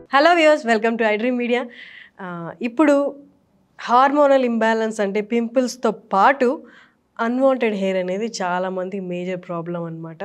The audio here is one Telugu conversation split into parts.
Hello views welcome to iDream media ఇప్పుడు హార్మోనల్ ఇంబ్యాలెన్స్ అంటే పింపుల్స్తో పాటు అన్వాంటెడ్ హెయిర్ అనేది చాలామంది మేజర్ ప్రాబ్లం అనమాట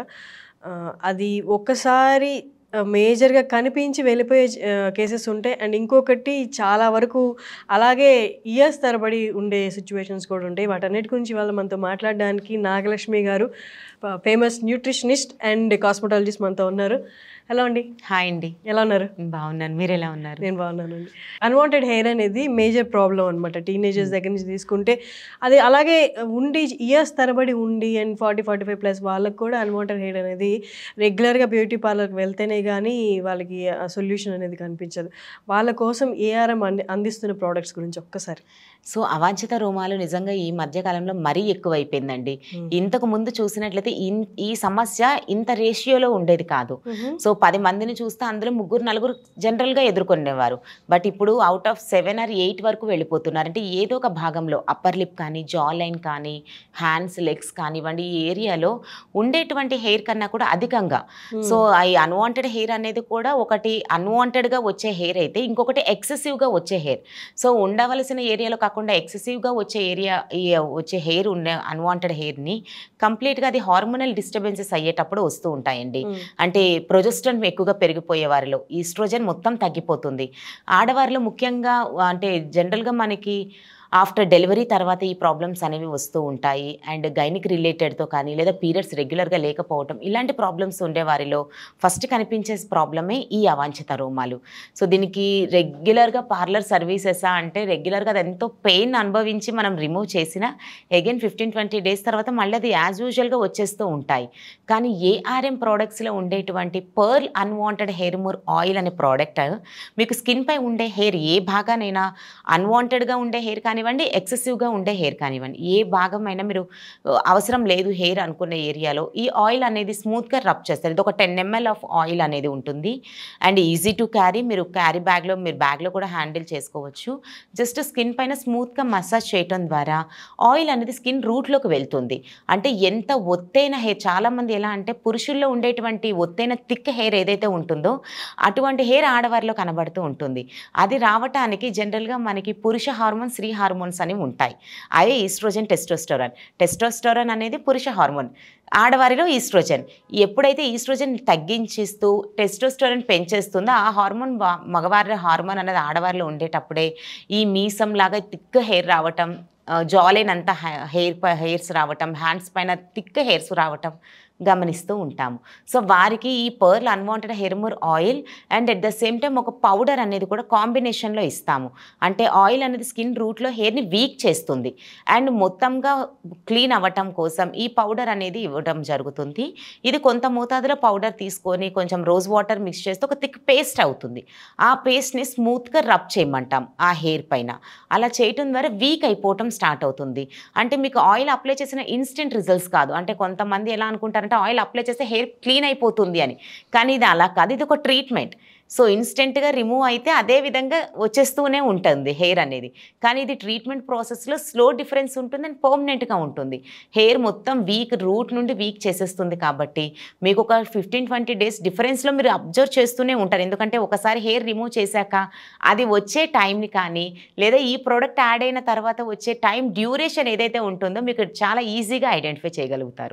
అది ఒక్కసారి మేజర్గా కనిపించి వెళ్ళిపోయే కేసెస్ ఉంటాయి అండ్ ఇంకొకటి చాలా వరకు అలాగే ఇయర్స్ తరబడి ఉండే సిచ్యువేషన్స్ కూడా ఉంటాయి వాటన్నిటి గురించి వాళ్ళు మనతో మాట్లాడడానికి నాగలక్ష్మి గారు ఫేమస్ న్యూట్రిషనిస్ట్ అండ్ కాస్మెటాలజిస్ట్ మనతో ఉన్నారు హలో అండి హాయ్ అండి ఎలా ఉన్నారు బాగున్నాను మీరు ఎలా ఉన్నారు నేను బాగున్నానండి అన్వాంటెడ్ హెయిర్ అనేది మేజర్ ప్రాబ్లం అనమాట టీనేజర్స్ దగ్గర నుంచి తీసుకుంటే అది అలాగే ఉండి ఇయర్స్ తరబడి ఉండి and forty forty five plus వాళ్ళకి కూడా అన్వాంటెడ్ హెయిర్ అనేది రెగ్యులర్గా బ్యూటీ పార్లర్కి వెళ్తేనే కానీ వాళ్ళకి సొల్యూషన్ అనేది కనిపించదు వాళ్ళ కోసం ఏఆర్ఎం అంది అందిస్తున్న ప్రోడక్ట్స్ గురించి ఒక్కసారి సో అవాంఛిత రోమాలు నిజంగా ఈ మధ్య కాలంలో మరీ ఎక్కువైపోయిందండి ఇంతకు ముందు చూసినట్లయితే ఇన్- ఈ సమస్య ఇంత రేషియోలో ఉండేది కాదు సో పది మందిని చూస్తే అందులో ముగ్గురు నలుగురు జనరల్గా ఎదుర్కొనేవారు బట్ ఇప్పుడు out of seven or eight వరకు వెళ్ళిపోతున్నారు అంటే ఏదో ఒక భాగంలో అప్పర్ లిప్ కానీ జా లైన్ కానీ హ్యాండ్స్ లెగ్స్ కానివ్వండి ఈ ఏరియాలో ఉండేటువంటి హెయిర్ కన్నా కూడా అధికంగా సో ఈ అన్వాంటెడ్ హెయిర్ అనేది కూడా ఒకటి అన్వాంటెడ్గా వచ్చే హెయిర్ అయితే ఇంకొకటి ఎక్సెసివ్గా వచ్చే హెయిర్ సో ఉండవలసిన ఏరియాలో కాకుండా ఎక్సెసివ్గా వచ్చే ఏరియా ఈ వచ్చే హెయిర్ ఉన్న అన్వాంటెడ్ హెయిర్ని కంప్లీట్గా అది హార్మోనల్ డిస్టర్బెన్సెస్ అయ్యేటప్పుడు వస్తూ ఉంటాయండి అంటే ప్రొజెస్ట్రాన్ ఎక్కువగా పెరిగిపోయే వారిలో ఈస్ట్రోజన్ మొత్తం తగ్గిపోతుంది ఆడవారిలో ముఖ్యంగా అంటే జనరల్గా మనకి ఆఫ్టర్ డెలివరీ తర్వాత ఈ ప్రాబ్లమ్స్ అనేవి వస్తూ ఉంటాయి అండ్ గైనిక్ రిలేటెడ్తో కానీ లేదా పీరియడ్స్ రెగ్యులర్గా లేకపోవటం ఇలాంటి ప్రాబ్లమ్స్ ఉండే వారిలో ఫస్ట్ కనిపించే ప్రాబ్లమే ఈ అవాంఛిత రోమాలు సో దీనికి రెగ్యులర్గా పార్లర్ సర్వీసెసా అంటే రెగ్యులర్గా అది ఎంతో పెయిన్ అనుభవించి మనం రిమూవ్ చేసిన అగైన్ ఫిఫ్టీన్ ట్వంటీ డేస్ తర్వాత మళ్ళీ అది యాజ్ యూజువల్గా వచ్చేస్తూ ఉంటాయి కానీ ఏఆర్ఎం ప్రోడక్ట్స్లో ఉండేటువంటి pearl unwanted hair more oil అనే ప్రోడక్ట్ మీకు స్కిన్పై ఉండే హెయిర్ ఏ భాగానైనా అన్వాంటెడ్గా ఉండే హెయిర్ కానివ్వండి ఎక్సెసివ్గా ఉండే హెయిర్ కానివ్వండి ఏ భాగమైనా మీరు ఆ, అవసరం లేదు హెయిర్ అనుకున్న ఏరియాలో ఈ ఆయిల్ అనేది స్మూత్గా రబ్ చేస్తారు ఇది ఒక టెన్ ఎంఎల్ ఆఫ్ ఆయిల్ అనేది ఉంటుంది అండ్ ఈజీ టు క్యారీ మీరు క్యారీ బ్యాగ్లో మీరు బ్యాగ్లో కూడా హ్యాండిల్ చేసుకోవచ్చు జస్ట్ స్కిన్ పైన స్మూత్గా మసాజ్ చేయటం ద్వారా ఆయిల్ అనేది స్కిన్ రూట్లోకి వెళ్తుంది అంటే ఎంత ఒత్తైన హెయిర్ చాలామంది ఎలా అంటే పురుషుల్లో ఉండేటువంటి ఒత్తైన థిక్ హెయిర్ ఏదైతే ఉంటుందో అటువంటి హెయిర్ ఆడవారిలో కనబడుతూ ఉంటుంది అది రావటానికి జనరల్గా మనకి పురుష హార్మోన్ స్త్రీ హార్మోన్స్ అనేవి ఉంటాయి అదే ఈస్ట్రోజన్ టెస్టోస్టోరన్ టెస్టోస్టోరన్ అనేది పురుష హార్మోన్ ఆడవారిలో ఈస్ట్రోజన్ ఎప్పుడైతే ఈస్ట్రోజన్ తగ్గించిస్తూ టెస్టోస్టోరన్ పెంచేస్తుందో ఆ హార్మోన్ బా- మగవారి హార్మోన్ అనేది ఆడవారిలో ఉండేటప్పుడే ఈ మీసం లాగా థిక్ హెయిర్ రావటం జాలైన్ అంతా హెయిర్ హెయిర్స్ రావటం హ్యాండ్స్ పైన థిక్ హెయిర్స్ రావటం గమనిస్తూ ఉంటాము సో వారికి ఈ pearl unwanted hair more oil and at the same time ఒక పౌడర్ అనేది కూడా కాంబినేషన్లో ఇస్తాము అంటే ఆయిల్ అనేది స్కిన్ రూట్లో హెయిర్ని వీక్ చేస్తుంది అండ్ మొత్తంగా క్లీన్ అవ్వటం కోసం ఈ పౌడర్ అనేది ఇవ్వడం జరుగుతుంది ఇది కొంత మోతాదులో పౌడర్ తీసుకొని కొంచెం రోజ్ వాటర్ మిక్స్ చేస్తే ఒక థిక్ పేస్ట్ అవుతుంది ఆ పేస్ట్ని స్మూత్గా రబ్ చేయమంటాం ఆ హెయిర్ పైన అలా చేయటం ద్వారా వీక్ అయిపోవటం స్టార్ట్ అవుతుంది అంటే మీకు ఆయిల్ అప్లై చేసిన ఇన్స్టెంట్ రిజల్ట్స్ కాదు అంటే కొంతమంది ఎలా అనుకుంటారంటే ఆయిల్ అప్లై చేస్తే హెయిర్ క్లీన్ అయిపోతుంది అని కానీ ఇది అలా కాదు ఇది ఒక ట్రీట్మెంట్ సో ఇన్స్టెంట్గా రిమూవ్ అయితే అదే విధంగా వచ్చేస్తూనే ఉంటుంది హెయిర్ అనేది కానీ ఇది ట్రీట్మెంట్ ప్రాసెస్లో స్లో డిఫరెన్స్ ఉంటుంది అండ్ పర్మనెంట్గా ఉంటుంది హెయిర్ మొత్తం వీక్ రూట్ నుండి వీక్ చేసేస్తుంది కాబట్టి మీకు ఒక ఫిఫ్టీన్ ట్వంటీ డేస్ డిఫరెన్స్లో మీరు అబ్జర్వ్ చేస్తూనే ఉంటారు ఎందుకంటే ఒకసారి హెయిర్ రిమూవ్ చేశాక అది వచ్చే టైంని కానీ లేదా ఈ ప్రోడక్ట్ యాడ్ అయిన తర్వాత వచ్చే టైం డ్యూరేషన్ ఏదైతే ఉంటుందో మీకు చాలా ఈజీగా ఐడెంటిఫై చేయగలుగుతారు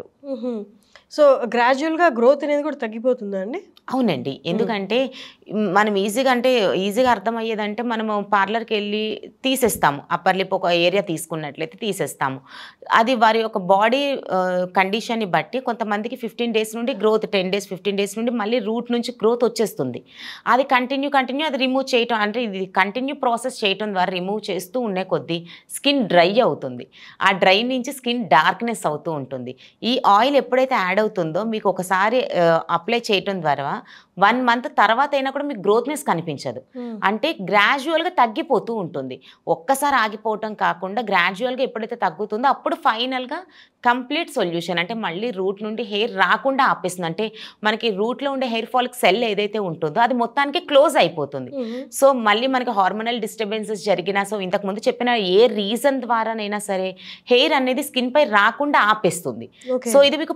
సో గ్రాడ్యువల్గా గ్రోత్ అనేది కూడా తగ్గిపోతుందా అండి అవునండి ఎందుకంటే మ్, మనం ఈజీగా అంటే ఈజీగా అర్థమయ్యేదంటే మనము పార్లర్కి వెళ్ళి తీసేస్తాము అప్పర్ లిప్ ఒక ఏరియా తీసుకున్నట్లయితే తీసేస్తాము అది వారి యొక్క బాడీ కండిషన్ని బట్టి కొంతమందికి ఫిఫ్టీన్ డేస్ నుండి growth ten days fifteen days నుండి మళ్ళీ రూట్ నుంచి గ్రోత్ వచ్చేస్తుంది అది కంటిన్యూ కంటిన్యూ అది రిమూవ్ చేయటం అంటే ఇది కంటిన్యూ ప్రాసెస్ చేయటం ద్వారా రిమూవ్ చేస్తూ ఉండే కొద్దీ స్కిన్ డ్రై అవుతుంది ఆ డ్రై నుంచి స్కిన్ డార్క్నెస్ అవుతూ ఉంటుంది ఈ ఆయిల్ ఎప్పుడైతే యాడ్ అవుతుందో మీకు ఒకసారి అప్లై చేయటం ద్వారా వన్ మంత్ తర్వాత అయినా కూడా మీకు గ్రోత్నెస్ కనిపించదు అంటే గ్రాడ్యువల్గా తగ్గిపోతూ ఉంటుంది ఒక్కసారి ఆగిపోవటం కాకుండా గ్రాడ్యువల్గా ఎప్పుడైతే తగ్గుతుందో అప్పుడు ఫైనల్గా కంప్లీట్ సొల్యూషన్ అంటే మళ్ళీ రూట్ నుండి హెయిర్ రాకుండా ఆపేస్తుంది అంటే మనకి రూట్లో ఉండే హెయిర్ ఫాల్కి సెల్ ఏదైతే ఉంటుందో అది మొత్తానికి క్లోజ్ అయిపోతుంది సో మళ్ళీ మనకి హార్మోనల్ డిస్టర్బెన్సెస్ జరిగినా సో ఇంతకుముందు చెప్పిన ఏ రీజన్ ద్వారానైనా సరే హెయిర్ అనేది స్కిన్ పై రాకుండా ఆపేస్తుంది ఓకే సో ఇది మీకు permanent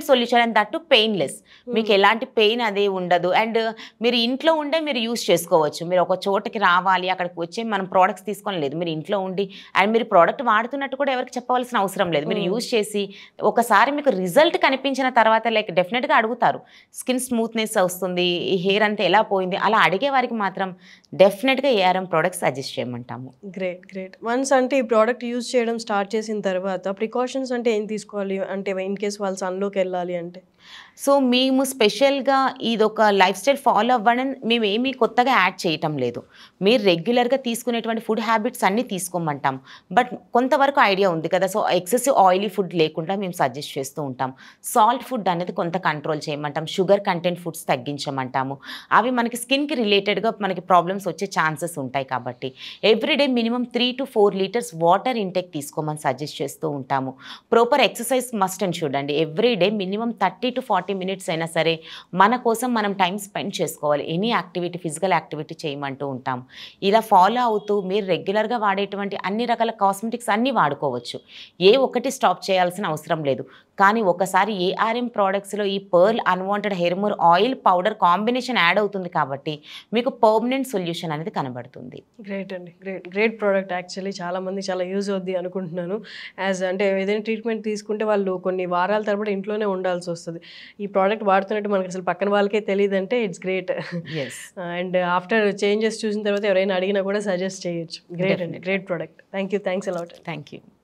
solution and that painless మీకు ఎలాంటి పెయిన్ అదే ఉండదు అండ్ మీరు ఇంట్లో ఉండే మీరు యూస్ చేసుకోవచ్చు మీరు ఒక చోటకి రావాలి అక్కడికి వచ్చి మనం ప్రోడక్ట్స్ తీసుకొని లేదు మీరు ఇంట్లో ఉండి అండ్ మీరు ప్రోడక్ట్ వాడుతున్నట్టు కూడా ఎవరికి చెప్పవలసిన అవసరం లేదు మీరు Mm. యూస్ చేసి ఒకసారి మీకు రిజల్ట్ కనిపించిన తర్వాత లైక్ డెఫినెట్గా అడుగుతారు స్కిన్ స్మూత్నెస్ వస్తుంది ఈ హెయిర్ అంతా ఎలా పోయింది అలా అడిగే వారికి మాత్రం డెఫినెట్గా ఏఆర్ఎం ప్రోడక్ట్స్ సజెస్ట్ చేయమంటాము గ్రేట్ గ్రేట్ వన్స్ అంటే ఈ ప్రోడక్ట్ యూజ్ చేయడం స్టార్ట్ చేసిన తర్వాత ప్రికాషన్స్ అంటే ఏం తీసుకోవాలి అంటే ఇన్ కేస్ వాళ్ళు సన్లోకి వెళ్ళాలి అంటే సో మేము స్పెషల్గా ఇది ఒక లైఫ్ స్టైల్ ఫాలో అవ్వడం మేము ఏమీ కొత్తగా యాడ్ చేయటం లేదు మీరు రెగ్యులర్గా తీసుకునేటువంటి ఫుడ్ హ్యాబిట్స్ అన్నీ తీసుకోమంటాం బట్ కొంతవరకు ఐడియా ఉంది కదా సో ఎక్సెసివ్ ఆయిలీ ఫుడ్ లేకుండా మేము సజెస్ట్ చేస్తూ ఉంటాం సాల్ట్ ఫుడ్ అనేది కొంత కంట్రోల్ చేయమంటాం షుగర్ కంటెంట్ ఫుడ్స్ తగ్గించమంటాము అవి మనకి స్కిన్కి రిలేటెడ్గా మనకి ప్రాబ్లమ్స్ వచ్చే ఛాన్సెస్ ఉంటాయి కాబట్టి everyday minimum three to four litres water intake తీసుకోమని సజెస్ట్ చేస్తూ ఉంటాము ప్రాపర్ ఎక్సర్సైజ్ మస్ట్ అండ్ చూడండి everyday minimum thirty to forty minutes అయినా సరే మన కోసం మనం టైం స్పెండ్ చేసుకోవాలి ఎనీ యాక్టివిటీ ఫిజికల్ యాక్టివిటీ చేయమంటూ ఉంటాం ఇలా ఫాలో అవుతూ మీరు రెగ్యులర్గా వాడేటువంటి అన్ని రకాల కాస్మెటిక్స్ అన్నీ వాడుకోవచ్చు ఏ ఒక్కటి స్టాప్ చేయాల్సిన అవసరం లేదు కానీ ఒకసారి ఏఆర్ఎం ప్రోడక్ట్స్లో ఈ pearl unwanted hair more oil powder combination add అవుతుంది కాబట్టి మీకు పర్మనెంట్ సొల్యూషన్ అనేది కనబడుతుంది గ్రేట్ అండి గ్రేట్ గ్రేట్ ప్రోడక్ట్ యాక్చువల్లీ చాలా మంది చాలా యూజ్ అవుద్ది అనుకుంటున్నాను యాజ్ అంటే ఏదైనా ట్రీట్మెంట్ తీసుకుంటే వాళ్ళు కొన్ని వారాల తరబడి ఇంట్లోనే ఉండాల్సి వస్తుంది ఈ ప్రోడక్ట్ వాడుతున్నట్టు మనకి అసలు పక్కన వాళ్ళకే తెలియదంటే it's great yes and after changes చూసిన తర్వాత ఎవరైనా అడిగినా కూడా సజెస్ట్ చేయొచ్చు గ్రేట్ అండి Definitely. Great product thank you thanks a lot thank you